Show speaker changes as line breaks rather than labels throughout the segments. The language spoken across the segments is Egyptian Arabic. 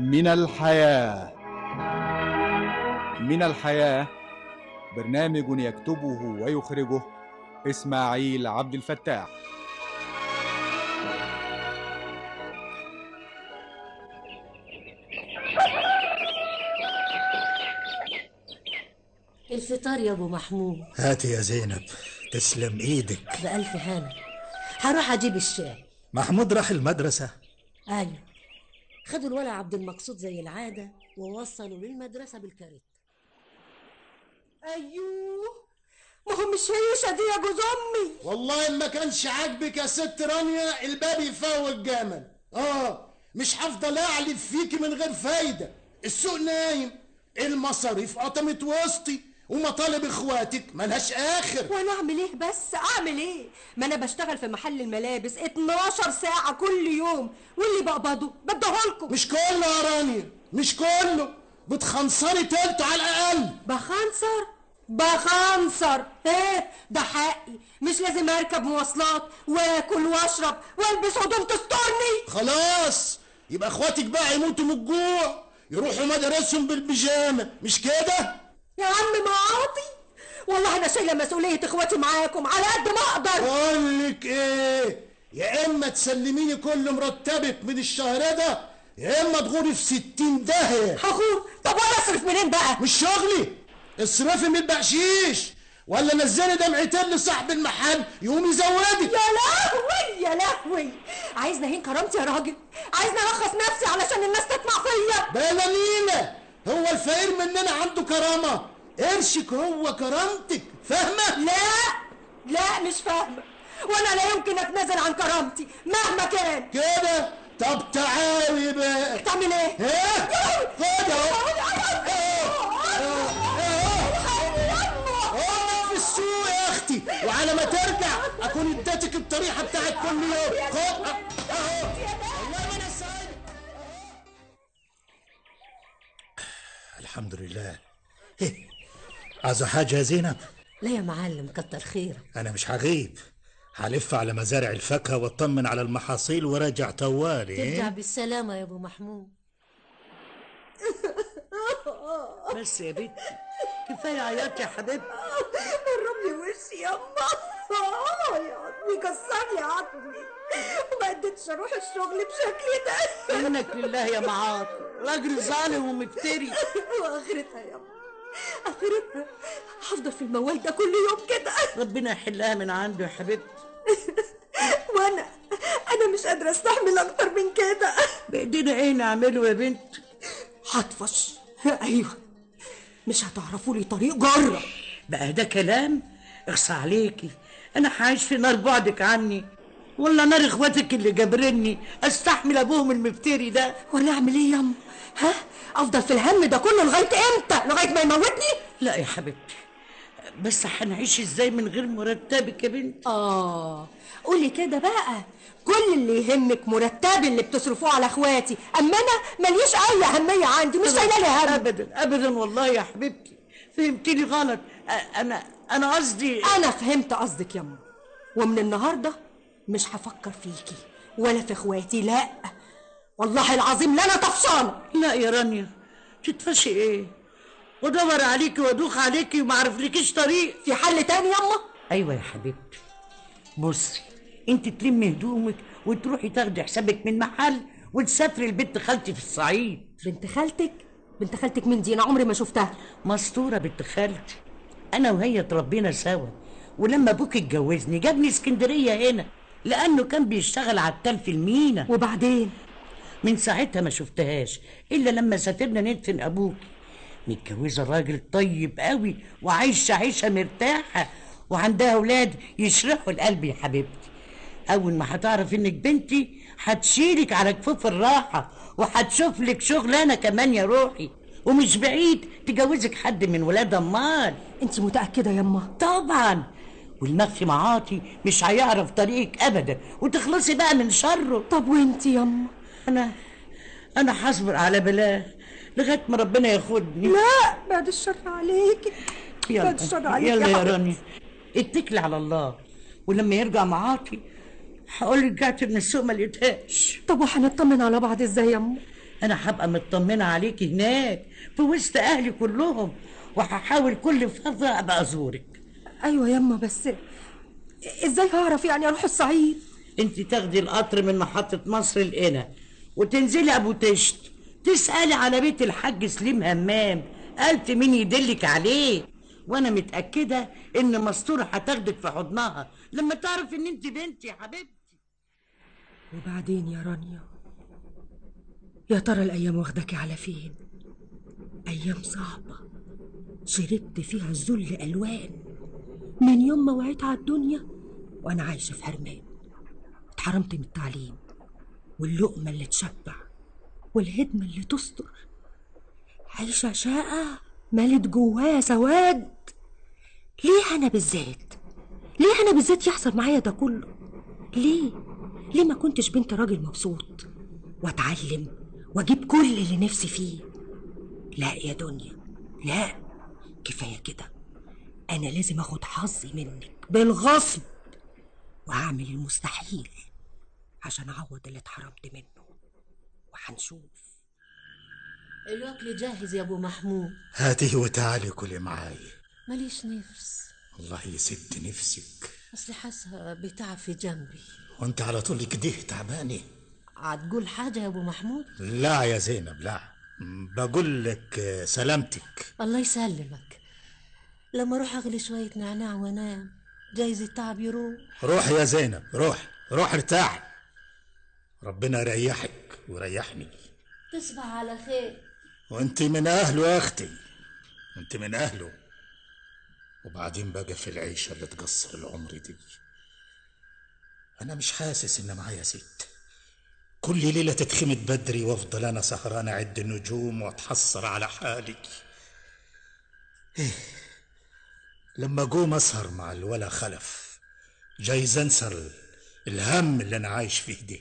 من الحياة من الحياة برنامج يكتبه ويخرجه إسماعيل عبد الفتاح
الفطار يا ابو محمود
هاتي يا زينب تسلم ايدك
بألف هنا هروح اجيب الشاي
محمود راح المدرسة
ايوه خدوا الولع عبد المقصود زي العاده ووصلوا للمدرسه بالكاريت
ايوه ما هو مش هيشة دي يا جوز امي
والله ما كانش عاجبك يا ست رانيا الباب يفوق الجمل اه مش هفضل اعلف فيكي من غير فايده السوق نايم المصاريف قطمت وسطي ومطالب اخواتك ملهاش اخر
وانا اعمل ايه بس اعمل ايه ما انا بشتغل في محل الملابس 12 ساعة كل يوم واللي بقبضه بديهولكم
مش كله يا رانيا مش كله بتخنصري تلته على الاقل
بخنصر بخنصر ايه ده حقي مش لازم اركب مواصلات واكل واشرب والبس هدوم تسترني
خلاص يبقى اخواتك بقى يموتوا من الجوع يروحوا مدارسهم بالبيجامه مش كده
يا عم معاطي والله انا شايله مسؤوليه اخواتي معاكم على قد ما اقدر
بقول لك ايه يا اما تسلميني كل مرتبك من الشهر ده يا اما تغوري في ستين داهيه
هخور طب وانا اصرف منين بقى
مش شغلي اصرفي من البقشيش ولا نزلي دمعتين لصاحب المحل يقوم يزودك
يا لهوي يا لهوي عايز نهين كرامتي يا راجل عايز ارخص نفسي علشان الناس تطمع فيا
بلا نيلة هو الفقير مننا عنده كرامة قرشك هو كرامتك فاهمة؟
لا لا مش فاهمه وانا لا يمكن اتنازل عن كرامتي مهما كان
كده طب تعالي بقى
تعمل ايه
ها؟ خد اهو امك في السوق يا اختي وعلى ما ترجع اكون اديتك الطريحه بتاعت كل يوم خد اهو والله ما انا سايب
الحمد لله إيه، عايزة حاجة يا زينب
لا يا معلم كتر خيرك
أنا مش هغيب هلف على مزارع الفاكهة واطمن على المحاصيل وراجع طوالي
ترجع
إيه؟
بالسلامه يا ابو محمود
بس يا بنتي كفايه عياط يا حبيبتي
قرب لي وشي يما اه يا عظمي كسر لي عظمي وما قدرتش اروح الشغل بشكل ده
انك لله يا معاط راجل ظالم ومفتري
واخرتها يما اخرتها هفضل في الموال ده كل يوم كده
ربنا يحلها من عنده يا حبيبتي
وانا انا مش قادره استحمل اكتر من كده
بايدينا ايه نعمله يا بنت
هطفش ايوه مش هتعرفوا لي طريق جره
بقى ده كلام اخصى عليكي انا هعيش في نار بعدك عني ولا نار اخواتك اللي جابرني استحمل ابوهم المفتري ده
وانا اعمل ايه يما ها افضل في الهم ده كله لغايه امتى لغايه ما يموتني
لا يا حبيبتي بس هنعيش ازاي من غير مرتبك يا بنت
اه قولي كده بقى كل اللي يهمك مرتبي اللي بتصرفوه على اخواتي اما انا ماليش اي اهميه عندي مش شايله لي هم
ابدا ابدا والله يا حبيبتي فهمتني غلط أ- انا انا قصدي
انا فهمت قصدك يما ومن النهارده مش هفكر فيكي ولا في اخواتي لا والله العظيم لا انا طفشانه
لا يا رانيا تتفشي ايه ودور عليكي وادوخ عليكي وما اعرفلكيش طريق
في حل تاني يما
ايوه يا حبيبتي بصي انت تلمي هدومك وتروحي تاخدي حسابك من محل وتسافري لبنت خالتي في الصعيد
بنت خالتك بنت خالتك مين دي انا عمري ما شفتها
مستورة بنت خالتي انا وهي اتربينا سوا ولما ابوك اتجوزني جابني اسكندريه هنا لانه كان بيشتغل عتال في المينا
وبعدين
من ساعتها ما شفتهاش الا لما سافرنا ندفن ابوك متجوزه راجل طيب قوي وعايشه عيشه مرتاحه وعندها اولاد يشرحوا القلب يا حبيبتي اول ما هتعرف انك بنتي هتشيلك على كفوف الراحه وهتشوف لك شغلانه كمان يا روحي ومش بعيد تجوزك حد من ولاد امال
انت متاكده يما
طبعا والمخفي معاطي مش هيعرف طريقك ابدا وتخلصي بقى من شره
طب وانت يما
انا انا هصبر على بلاه لغايه ما ربنا ياخدني
لا بعد الشر عليكي
يلا
بعد الشر عليكي
يلا يا
حبيبتي.
رانيا اتكلي على الله ولما يرجع معاطي هقول رجعت من السوق ما لقيتهاش
طب وهنطمن على بعض ازاي يما
انا هبقى مطمنه عليك هناك في وسط اهلي كلهم وهحاول كل فتره ابقى ازورك
ايوه يما بس ازاي هعرف يعني اروح الصعيد
انت تاخدي القطر من محطه مصر لقنا وتنزلي ابو تشت تسالي على بيت الحاج سليم همام قالت مين يدلك عليه وانا متاكده ان مستوره هتاخدك في حضنها لما تعرف ان انت بنتي يا حبيبتي
وبعدين يا رانيا يا ترى الايام واخداكي على فين ايام صعبه شربت فيها الذل الوان من يوم ما وعيت على الدنيا وانا عايشه في حرمان اتحرمت من التعليم واللقمه اللي تشبع والهدمه اللي تستر عايشه شقه مالت جواها سواد ليه انا بالذات ليه انا بالذات يحصل معايا ده كله ليه ليه ما كنتش بنت راجل مبسوط واتعلم واجيب كل اللي نفسي فيه لا يا دنيا لا كفايه كده انا لازم اخد حظي منك بالغصب وهعمل المستحيل عشان اعوض اللي اتحرمت منه وهنشوف
الأكل جاهز يا أبو محمود
هاتيه وتعالي كلي معاي
ماليش نفس
الله يسد نفسك
أصلي حاسة بتعب في جنبي
وانت على طول كده تعبانه
هتقول حاجة يا أبو محمود
لا يا زينب لا بقول لك آه، سلامتك
الله يسلمك لما أروح أغلي شوية نعناع وأنام جايز التعب يروح
روح يا زينب روح روح ارتاح ربنا يريحك ويريحني
تصبح على خير
وانت من اهله يا اختي انت من اهله وبعدين بقى في العيشه اللي تقصر العمر دي انا مش حاسس ان معايا ست كل ليله تتخمد بدري وافضل انا سهران اعد النجوم واتحسر على حالي إيه. لما اقوم اسهر مع الولا خلف جايز انسى ال- الهم اللي انا عايش فيه ده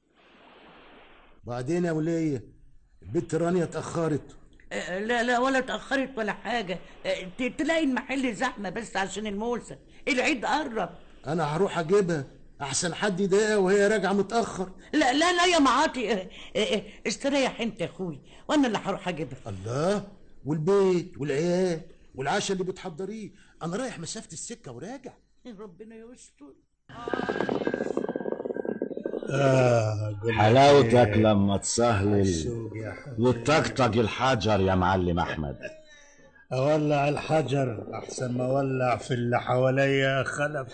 بعدين يا ولية البت رانيا اتأخرت
آه، لا لا ولا اتأخرت ولا حاجة آه، ت- تلاقي المحل زحمة بس عشان الموسم العيد قرب
أنا هروح أجيبها أحسن حد يضايقها وهي راجعة متأخر
لا لا لا يا معاطي آه، آه، آه، استريح انت يا اخوي وانا اللي هروح اجيبها
الله والبيت والعيال والعشاء اللي بتحضريه أنا رايح مسافة السكة وراجع
ربنا يستر
آه قل
حلاوتك لما تسهلل
السوق يا حبيبي
وتطقطق الحجر يا معلم احمد
اولع الحجر احسن ما اولع في اللي حواليا خلف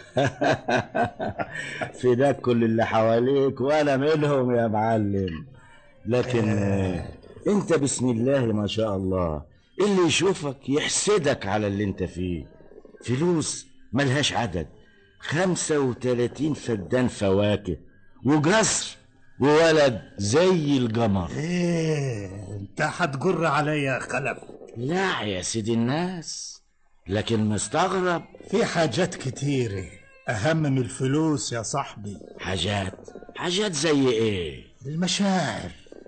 فداك كل اللي حواليك وانا منهم يا معلم لكن آه، انت بسم الله ما شاء الله اللي يشوفك يحسدك على اللي انت فيه فلوس ملهاش عدد خمسة وتلاتين فدان فواكه وقصر وولد زي القمر
ايه انت هتجر عليا يا خلف
لا يا سيدي الناس لكن مستغرب
في حاجات كتيرة اهم من الفلوس يا صاحبي
حاجات حاجات زي ايه
المشاعر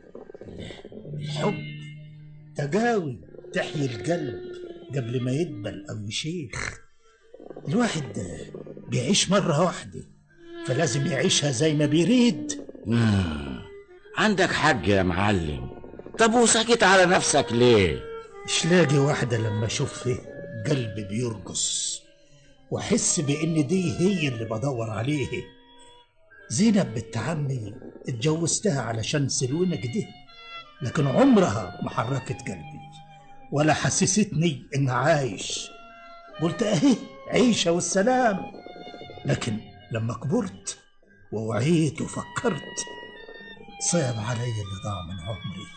الحب تقاوي تحيي القلب قبل ما يدبل او يشيخ الواحد بيعيش مرة واحدة فلازم يعيشها زي ما بيريد
مم. عندك حق يا معلم طب وساكت على نفسك ليه
مش لاقي واحدة لما أشوف فيه قلبي بيرقص وأحس بإن دي هي اللي بدور عليه زينب بنت عمي اتجوزتها علشان سلونا كده لكن عمرها ما حركت قلبي ولا حسستني إن عايش قلت أهي عيشة والسلام لكن لما كبرت ووعيت وفكرت صعب علي اللي ضاع من عمري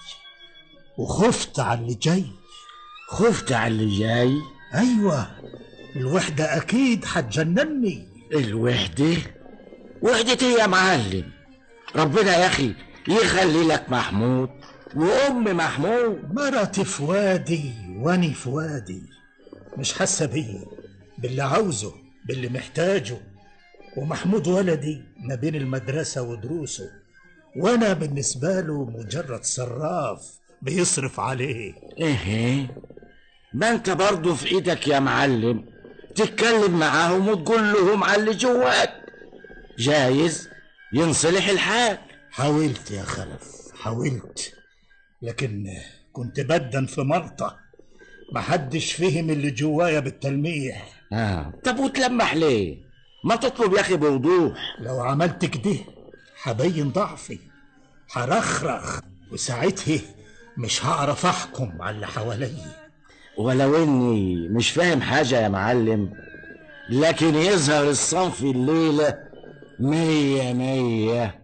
وخفت على اللي جاي
خفت على اللي جاي
ايوه الوحده اكيد حتجنني
الوحدة وحدة إيه يا معلم ربنا يا أخي يخلي لك محمود وأم محمود
مرتي في وادي واني في وادي مش حاسه بيا باللي عاوزه باللي محتاجه ومحمود ولدي ما بين المدرسه ودروسه وانا بالنسبه له مجرد صراف بيصرف عليه
إيه ما أنت برضه في إيدك يا معلم تتكلم معاهم وتقول لهم على اللي جواك جايز ينصلح الحال
حاولت يا خلف حاولت لكن كنت بدن في ملطة محدش فهم اللي جوايا بالتلميح
آه. طب وتلمح ليه ما تطلب يا اخي بوضوح
لو عملت كده هبين ضعفي هرخرخ وساعتها مش هعرف احكم على اللي حواليا
ولو اني مش فاهم حاجة يا معلم لكن يظهر الصنف الليلة مية مية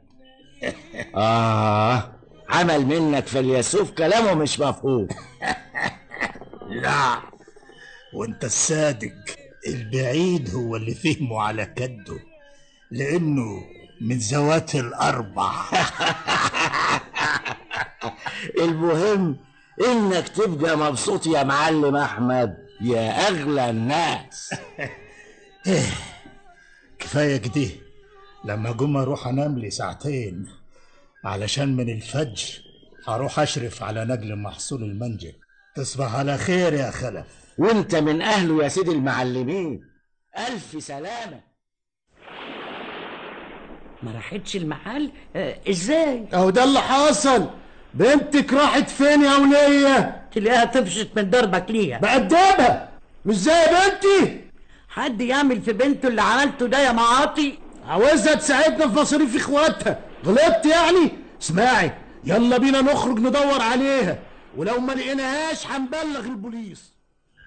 آه عمل منك فيلسوف كلامه مش مفهوم
لا وانت الصادق البعيد هو اللي فهمه على كده لانه من ذوات الاربع
المهم انك تبقى مبسوط يا معلم احمد يا اغلى الناس
كفايه كده لما جم اروح انام لي ساعتين علشان من الفجر هروح اشرف على نجل محصول المنجل تصبح على خير يا خلف
وانت من اهله يا سيدي المعلمين الف سلامه
ما راحتش المحل آه ازاي
اهو ده اللي حصل بنتك راحت فين يا ولية
تلاقيها طفشت من ضربك ليها
بأدبها مش زي بنتي
حد يعمل في بنته اللي عملته ده يا معاطي
عاوزها تساعدنا في مصاريف اخواتها غلطت يعني اسمعي يلا بينا نخرج ندور عليها ولو ما لقيناهاش هنبلغ البوليس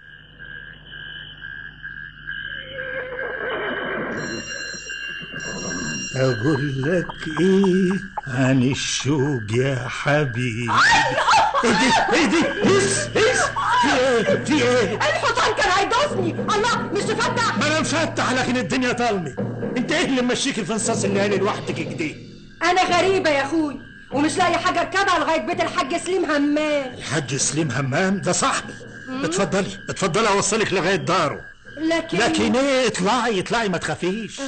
اقول لك ايه عن الشوق يا حبيبي ايه دي ايه دي هس هس في ايه في ايه
الحصان كان هيدوسني الله مش تفتح
ما انا مفتح لكن الدنيا ضلمه انت ايه اللي ممشيك في نصاص الليالي لوحدك كده
انا غريبه يا اخوي ومش لاقي حاجه اركبها لغايه بيت الحاج سليم همام
الحاج سليم همام ده صاحبي اتفضلي اتفضلي اوصلك لغايه داره
لكن
لكن ايه اطلعي اطلعي ما تخافيش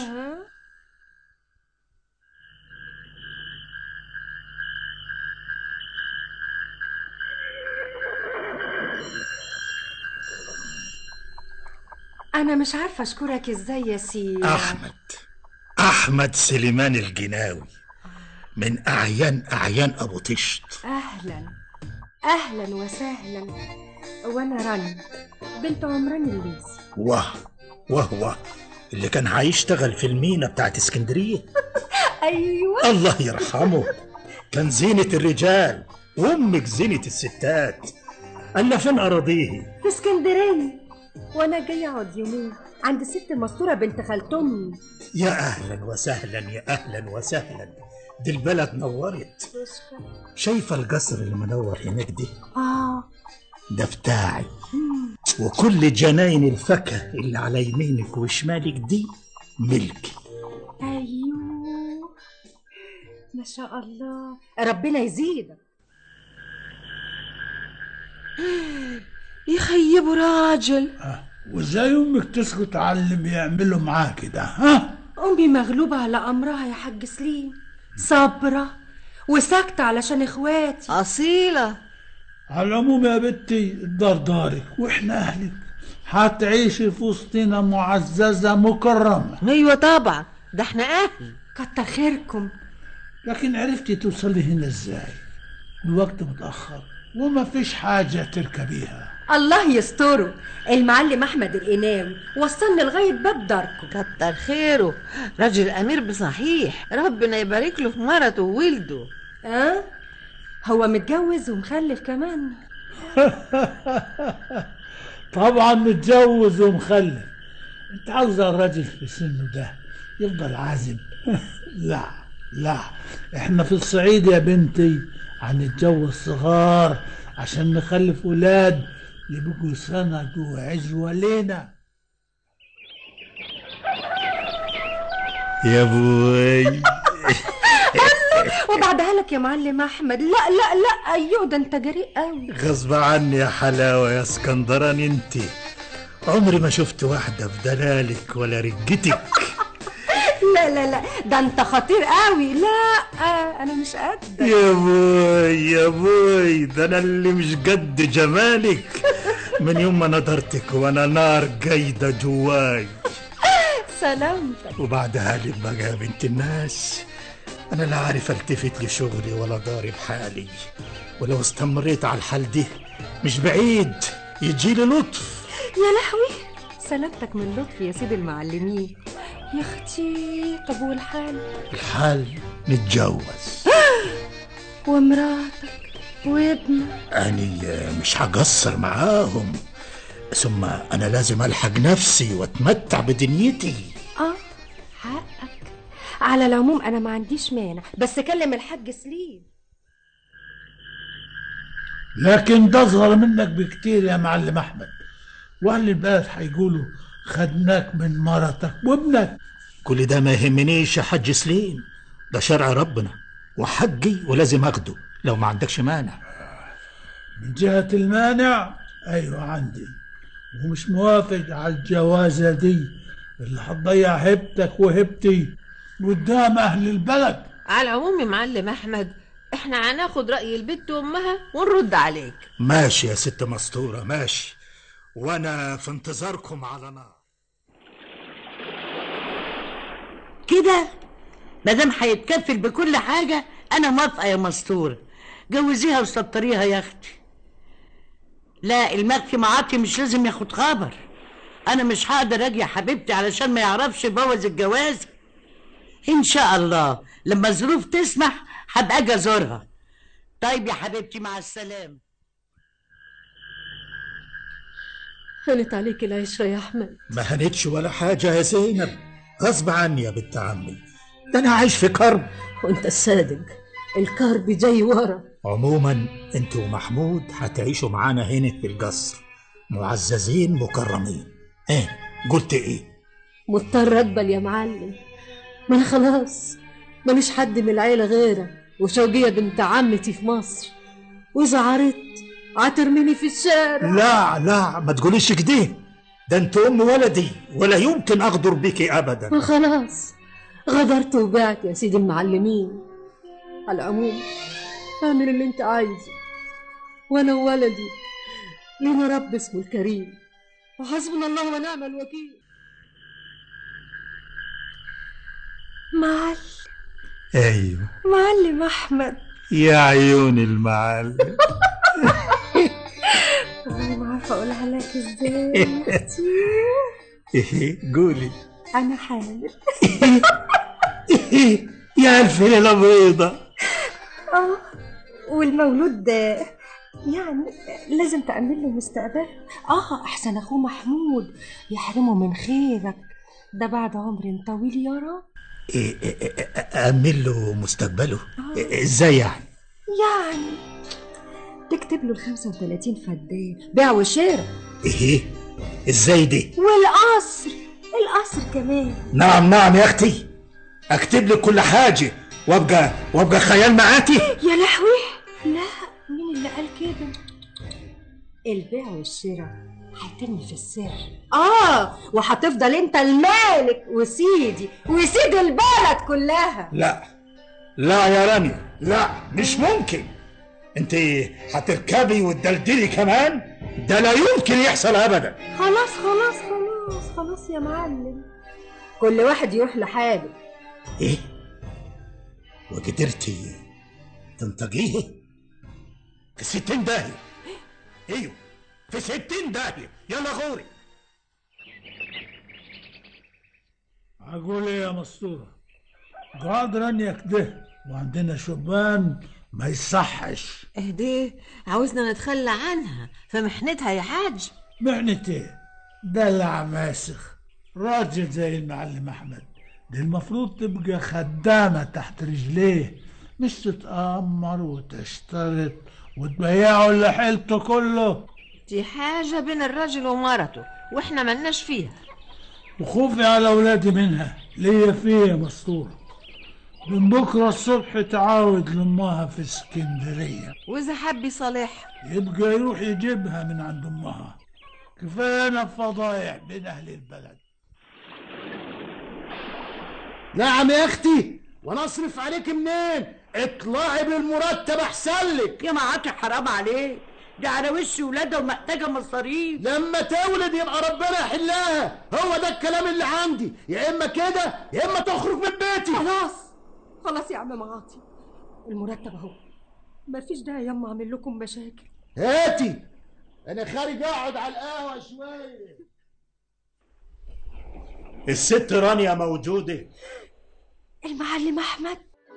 انا مش عارفه اشكرك ازاي يا سي
احمد احمد سليمان الجناوي من اعيان اعيان ابو طشت
اهلا اهلا وسهلا وانا رانيا بنت عمران الليثي
واه وهو اللي كان هيشتغل في المينا بتاعت اسكندريه
ايوه
الله يرحمه كان زينة الرجال وامك زينة الستات الا فين اراضيه
في اسكندريه وانا جايه اقعد يومين عند ست مستوره بنت خالت امي
يا اهلا وسهلا يا اهلا وسهلا دي البلد نورت شايفه القصر اللي منور هناك دي
اه
ده بتاعي وكل جناين الفاكهه اللي على يمينك وشمالك دي ملكي
ايوه ما شاء الله ربنا يزيدك
يخيبوا راجل
وازاي امك تسكت على اللي بيعملوا معاه كده ها
امي مغلوبه على امرها يا حاج سليم صابره وساكته علشان اخواتي
أصيلة
على العموم يا بنتي الدار دارك واحنا اهلك هتعيشي في وسطنا معززة مكرمة
أيوة طبعا ده احنا أهل
كتر خيركم
لكن عرفتي توصلي هنا ازاي الوقت متأخر وما فيش حاجة تركبيها
الله يستره المعلم احمد القناوي وصلني لغايه باب داركم
كتر خيره راجل أمير بصحيح ربنا يبارك له في مرته وولده
اه هو متجوز ومخلف كمان
طبعا متجوز ومخلف انت عاوزة الراجل في سنه ده يفضل عازب لا لا احنا في الصعيد يا بنتي هنتجوز صغار عشان نخلف ولاد يبقوا سند وعزوة لينا
يا بوي
وبعدها لك يا معلم احمد لا لا لا ايوه ده انت جريء قوي
غصب عني يا حلاوة يا اسكندراني انت عمري ما شفت واحدة في دلالك ولا رجتك
لا لا لا ده انت خطير قوي لا آه انا مش قد
يا بوي يا بوي ده انا اللي مش قد جمالك من يوم ما نظرتك وانا نار قايدة جواي
سلامتك
وبعدها لي بقى يا بنت الناس أنا لا عارف التفت لشغلي ولا ضارب حالي ولو استمريت على الحال دي مش بعيد يجيلي لطف
يا لهوي سلامتك من لطفي يا سيد المعلمين يا اختي طب والحال
الحال نتجوز
ومراتك وابنك
أني مش هقصر معاهم ثم أنا لازم ألحق نفسي وأتمتع بدنيتي
اه حقك على العموم انا ما عنديش مانع بس كلم الحاج سليم
لكن ده اصغر منك بكتير يا معلم احمد واهل البلد هيقولوا خدناك من مرتك وابنك
كل ده ما يهمنيش يا حاج سليم ده شرع ربنا وحقي ولازم أخده لو ما عندكش مانع
من جهة المانع ايوه عندي ومش موافق على الجوازة دي اللي هتضيع هبتك وهبتي قدام اهل البلد
على العموم يا معلم احمد احنا هناخد راي البت وامها ونرد عليك
ماشي يا ست مسطورة ماشي وأنا في انتظاركم على نار
كده مادام هيتكفل بكل حاجة أنا موافقة يا مستورة جوزيها وسطريها يا أختي لا المخفي معاطي مش لازم ياخد خبر أنا مش هقدر أجي يا حبيبتي علشان ما يعرفش يبوظ الجواز إن شاء الله لما الظروف تسمح هبقى أجي أزورها طيب يا حبيبتي مع السلامة
هانت عليك العشرة يا أحمد
ما هنتش ولا حاجة يا زينب غصب عني يا بنت عمي ده أنا عايش في كرب
وانت الصادق الكرب جاي ورا
عموما انت ومحمود هتعيشوا معانا هنا في القصر معززين مكرمين ايه قلت ايه
مضطر اقبل يا معلم ما انا خلاص ماليش حد من العيلة غيرك وشوقية بنت عمتي في مصر واذا عرضت هترميني في الشارع
لا لا ما تقوليش كده ده انت ام ولدي ولا يمكن اغدر بك ابدا
ما خلاص غدرت وبعت يا سيدي المعلمين على العموم اعمل اللي انت عايزه وانا وولدي لينا رب اسمه الكريم وحسبنا الله ونعم الوكيل
معلم
ايوه
معلم أحمد
يا عيون المعلم
أنا ما عارفة أقولها لك إزاي يا أختي
ايه قولي
أنا حامل
يا الف ليله بيضه
آه والمولود ده يعني لازم تأمن له مستقبل آه أحسن أخوه محمود يحرمه من خيرك ده بعد عمر طويل يا رب
إيه إيه إيه أأمن له مستقبله إيه ازاي يعني
يعني تكتب له ال 35 فدان بيع وشراء
ايه ازاي دي
والقصر القصر كمان
نعم نعم يا اختي اكتب لك كل حاجه وابقى وابقى خيال معاكي
يا لهوي لا مين اللي قال كده البيع والشراء هيتم في السر اه وهتفضل انت المالك وسيدي وسيد البلد كلها
لا لا يا رانيا لا مش ممكن انت هتركبي وتدلدلي كمان ده لا يمكن يحصل ابدا
خلاص خلاص خلاص خلاص يا معلم كل واحد يروح لحاله
ايه وقدرتي تنطقيه في ستين داهية ايوه في ستين داهية يلا غوري
أقول إيه يا مسطورة قاعد رانيا كده وعندنا شبان ما يصحش
اهديه عاوزنا نتخلى عنها فمحنتها يا حاج
معنى ايه دلع ماسخ راجل زي المعلم احمد دي المفروض تبقى خدامة تحت رجليه مش تتأمر وتشترط وتبيعه اللي حيلته كله
دي حاجة بين الراجل ومرته واحنا ملناش فيها
وخوفي على أولادي منها ليا فيها مسطورة من بكرة الصبح تعاود لأمها في اسكندرية
واذا حب يصالحها
يبقى يروح يجيبها من عند أمها كفاية فضايح بين أهل البلد
نعم يا اختي وانا اصرف عليك منين اطلعي بالمرتب احسن لك
يا معاطي حرام عليك دي على وش ولادها ومحتاجة مصاريف
لما تولد يبقى ربنا يحلها هو ده الكلام اللي عندي يا اما كده يا اما تخرج من بيتي
خلاص
خلاص يا عم معاطي المرتب اهو مفيش داعي ياما اعمل لكم مشاكل
هاتي انا خارج اقعد على القهوه شويه
الست رانيا موجودة
المعلم احمد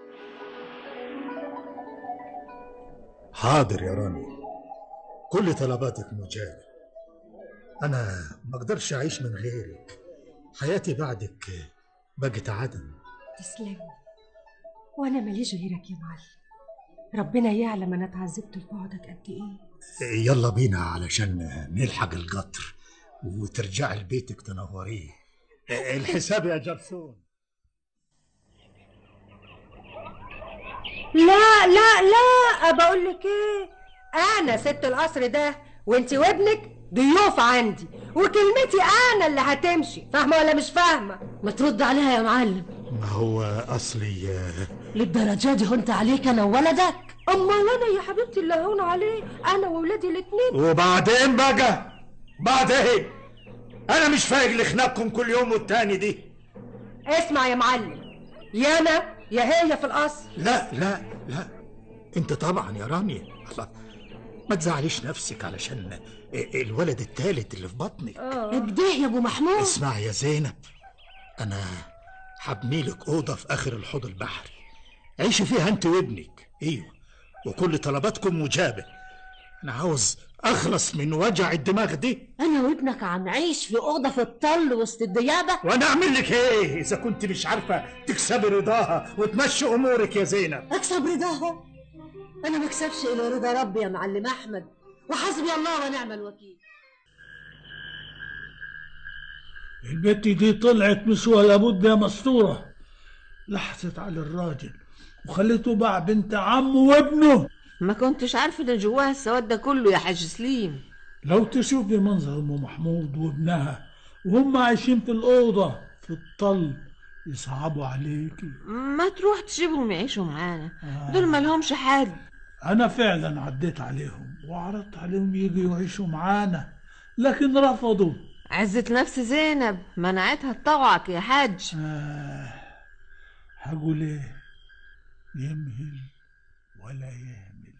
حاضر يا رانيا كل طلباتك مجابة أنا ما أقدرش أعيش من غيرك حياتي بعدك بقت عدم
تسلم وانا ماليش غيرك يا معلم ربنا يعلم انا اتعذبت في بعدك قد ايه
يلا بينا علشان نلحق القطر وترجعي لبيتك تنوريه الحساب يا جرسون
لا لا لا بقول لك ايه انا ست القصر ده وانت وابنك ضيوف عندي وكلمتي انا اللي هتمشي فاهمه ولا مش فاهمه
ما ترد عليها يا معلم
ما هو أصلي
للدرجه دي هنت عليك انا وولدك
امال انا يا حبيبتي اللي هون عليه انا واولادي الاتنين
وبعدين بقى بعدين أنا مش فايق لخناقكم كل يوم والتاني دي
اسمع يا معلم يا انا يا هي في القصر
لا لا لا انت طبعا يا رانيا الله ما تزعليش نفسك علشان الولد التالت اللي في بطنك
كده يا ابو محمود
اسمع يا زينب انا هبني لك اوضه في اخر الحوض البحري عيشي فيها انت وابنك ايوه وكل طلباتكم مجابه انا عاوز اخلص من وجع الدماغ دي
انا وابنك عم نعيش في اوضه في الطل وسط الديابه
وانا اعمل لك ايه اذا كنت مش عارفه تكسبي رضاها وتمشي امورك يا زينب
اكسب رضاها انا ما اكسبش الا رضا ربي يا معلم احمد وحسبي الله ونعم الوكيل
البت دي طلعت مش ولا بد يا مستورة لحست على الراجل وخليته باع بنت عمه وابنه
ما كنتش عارفة ان جواها السواد ده كله يا حاج سليم
لو تشوفي منظر ام محمود وابنها وهم عايشين في الأوضة في الطل يصعبوا عليكي
ما تروح تجيبهم يعيشوا معانا دول ما لهمش حد
أنا فعلا عديت عليهم وعرضت عليهم يجوا يعيشوا معانا لكن رفضوا
عزة نفس زينب منعتها تطوعك يا حاج
آه هقول ايه يمهل ولا يهمل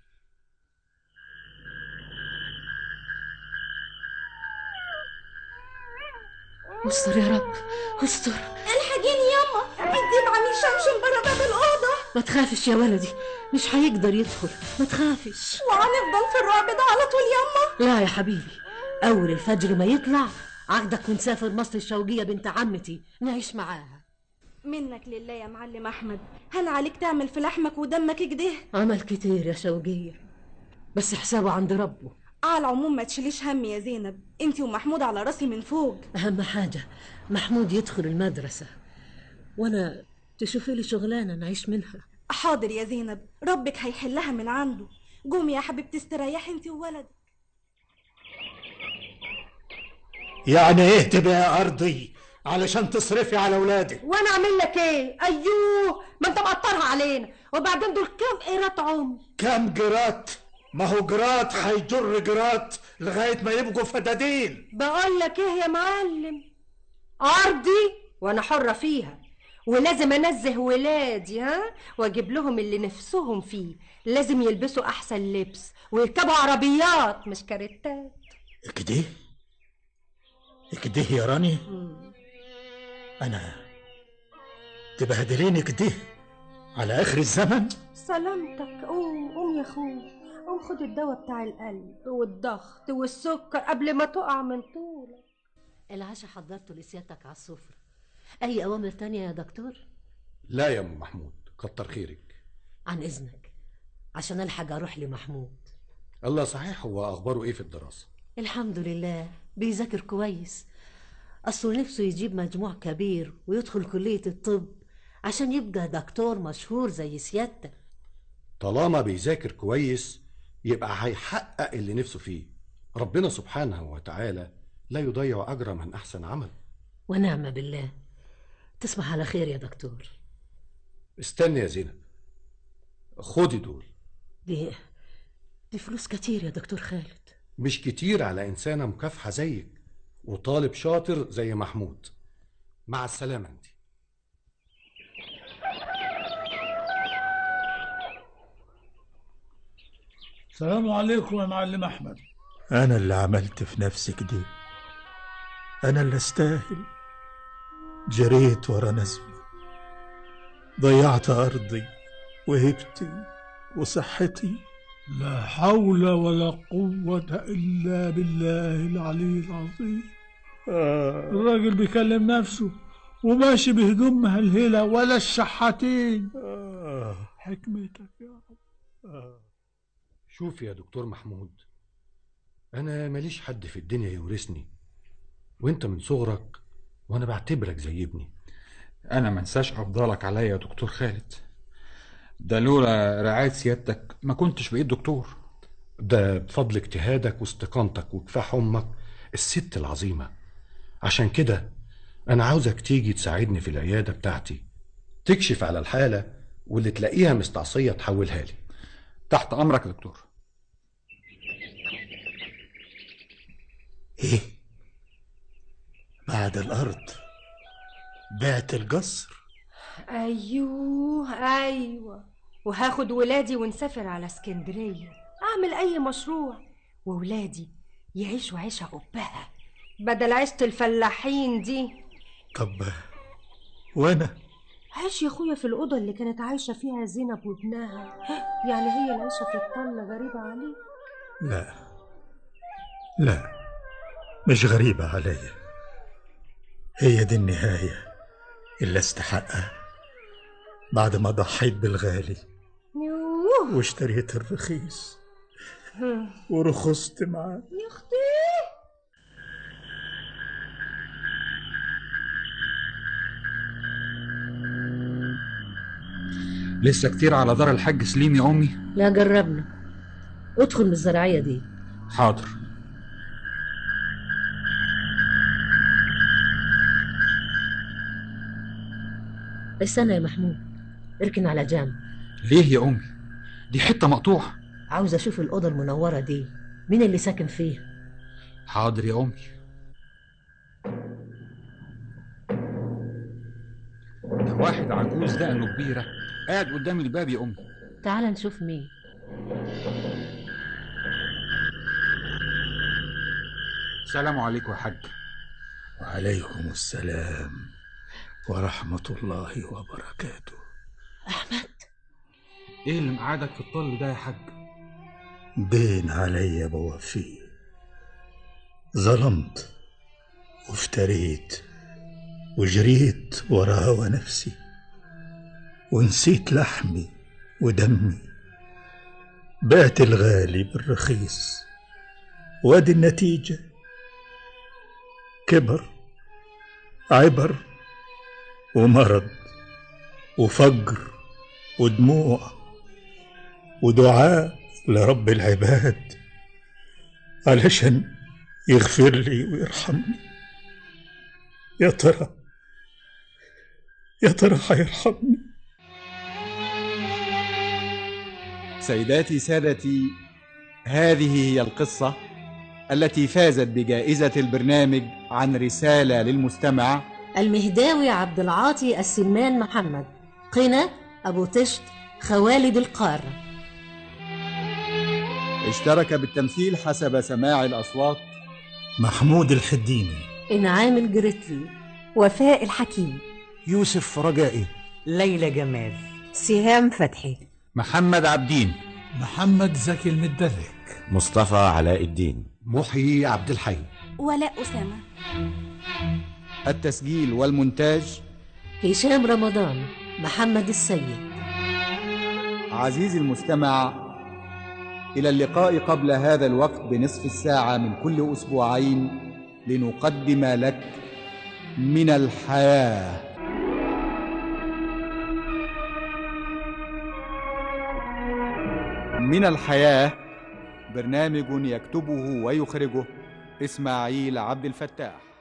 استر يا رب استر
الحقيني ياما الديب عم يشمشم برا باب الأوضة
ما تخافش يا ولدي مش هيقدر يدخل ما تخافش
وهنفضل في الرعب ده على طول ياما
لا يا حبيبي اول الفجر ما يطلع عقدك ونسافر مصر الشوقية بنت عمتي نعيش معاها
منك لله يا معلم أحمد هل عليك تعمل في لحمك ودمك كده
عمل كتير يا شوقية بس حسابه عند ربه
على العموم ما تشيليش هم يا زينب انتي ومحمود على راسي من فوق
أهم حاجة محمود يدخل المدرسة وأنا تشوفي لي شغلانة نعيش منها
حاضر يا زينب ربك هيحلها من عنده قومي يا حبيبتي استريحي انتي وولدك
يعني ايه تبقى ارضي علشان تصرفي على اولادك
وانا اعمل لك ايه ايوه ما انت مقطرها علينا وبعدين دول كام قيرات عمر
كام جرات ما هو جرات هيجر جرات لغايه ما يبقوا فدادين
بقول لك ايه يا معلم ارضي وانا حره فيها ولازم انزه ولادي ها واجيب لهم اللي نفسهم فيه لازم يلبسوا احسن لبس ويركبوا عربيات مش كاريتات
كده كده يا راني انا تبهدليني كده على اخر الزمن
سلامتك قوم قوم يا اخوي قوم خد الدواء بتاع القلب والضغط والسكر قبل ما تقع من طولك
العشاء حضرته لسيادتك على السفرة أي أوامر تانية يا دكتور؟
لا يا ام محمود كتر خيرك
عن إذنك عشان ألحق أروح لمحمود
الله صحيح هو اخباره ايه في الدراسه
الحمد لله بيذاكر كويس أصله نفسه يجيب مجموع كبير ويدخل كلية الطب عشان يبقى دكتور مشهور زي سيادتك
طالما بيذاكر كويس يبقى هيحقق اللي نفسه فيه ربنا سبحانه وتعالى لا يضيع اجر من احسن عمل
ونعم بالله تصبح على خير يا دكتور
استني يا زينب خدي دول
دي دي فلوس كتير يا دكتور خالد
مش كتير على انسانه مكافحه زيك وطالب شاطر زي محمود مع السلامه انت
السلام عليكم يا معلم احمد
أنا اللي عملت في نفسي كده أنا اللي أستاهل جريت ورا نسمي ضيعت أرضي وهبتي وصحتي
لا حول ولا قوة إلا بالله العلي العظيم الراجل بيكلم نفسه وماشي بهدوم مهلهلة ولا الشحاتين حكمتك يا رب
شوف يا دكتور محمود انا ماليش حد في الدنيا يورثني وانت من صغرك وانا بعتبرك زي ابني
انا ما انساش افضلك عليا يا دكتور خالد ده لولا رعاية سيادتك ما كنتش بقيت دكتور
ده بفضل اجتهادك واستقامتك وكفاح امك الست العظيمه عشان كده انا عاوزك تيجي تساعدني في العياده بتاعتي تكشف على الحاله واللي تلاقيها مستعصيه تحولها لي
تحت امرك يا دكتور
إيه بعد الأرض بعت القصر
ايوه ايوه وهاخد ولادي ونسافر على اسكندريه اعمل اي مشروع وولادي يعيشوا عيشه قبها بدل عيشه الفلاحين دي
طب وأنا
عيش يا اخويا في الاوضه اللي كانت عايشه فيها زينب وابنها يعني هي العيشه في الطله غريبه عليك
لا لا مش غريبة عليا هي دي النهاية اللي استحقها بعد ما ضحيت بالغالي
يوه
واشتريت الرخيص ورخصت معاه
يا اختي
لسه كتير على دار الحاج سليم يا امي
لا جربنا ادخل من الزراعية دي
حاضر
استنى يا محمود اركن على جنب
ليه يا امي دي حته مقطوعه
عاوز اشوف الأوضة المنورة دي مين اللي ساكن فيها
حاضر يا امي ده واحد عجوز دقنه كبيره قاعد قدام الباب يا امي
تعال نشوف مين
السلام عليكم يا حاج
وعليكم السلام ورحمة الله وبركاته
ايه اللي مقعدك في الطل ده يا حاج
دين علي بوفيه ظلمت وافتريت وجريت ورا هوى نفسي ونسيت لحمي ودمي بعت الغالي بالرخيص وادي النتيجة كبر عبر ومرض وفجر ودموع ودعاء لرب العباد علشان يغفر لي ويرحمني يا ترى يا ترى هيرحمني
سيداتي سادتي هذه هي القصة التي فازت بجائزة البرنامج عن رسالة للمستمع
المهداوي عبد العاطي السمان محمد قنا أبو تشت خوالد القارة
اشترك بالتمثيل حسب سماع الأصوات
محمود الحديني
إنعام الجريتلي
وفاء الحكيم
يوسف رجائي
ليلى جمال
سهام فتحي
محمد عبدين
محمد زكي المدلك
مصطفى علاء الدين
محيي عبد الحي
ولاء أسامة
التسجيل والمونتاج
هشام رمضان محمد السيد
عزيزي المستمع إلى اللقاء قبل هذا الوقت بنصف الساعة من كل أسبوعين لنقدم لك من الحياة من الحياة برنامج يكتبه ويخرجه إسماعيل عبد الفتاح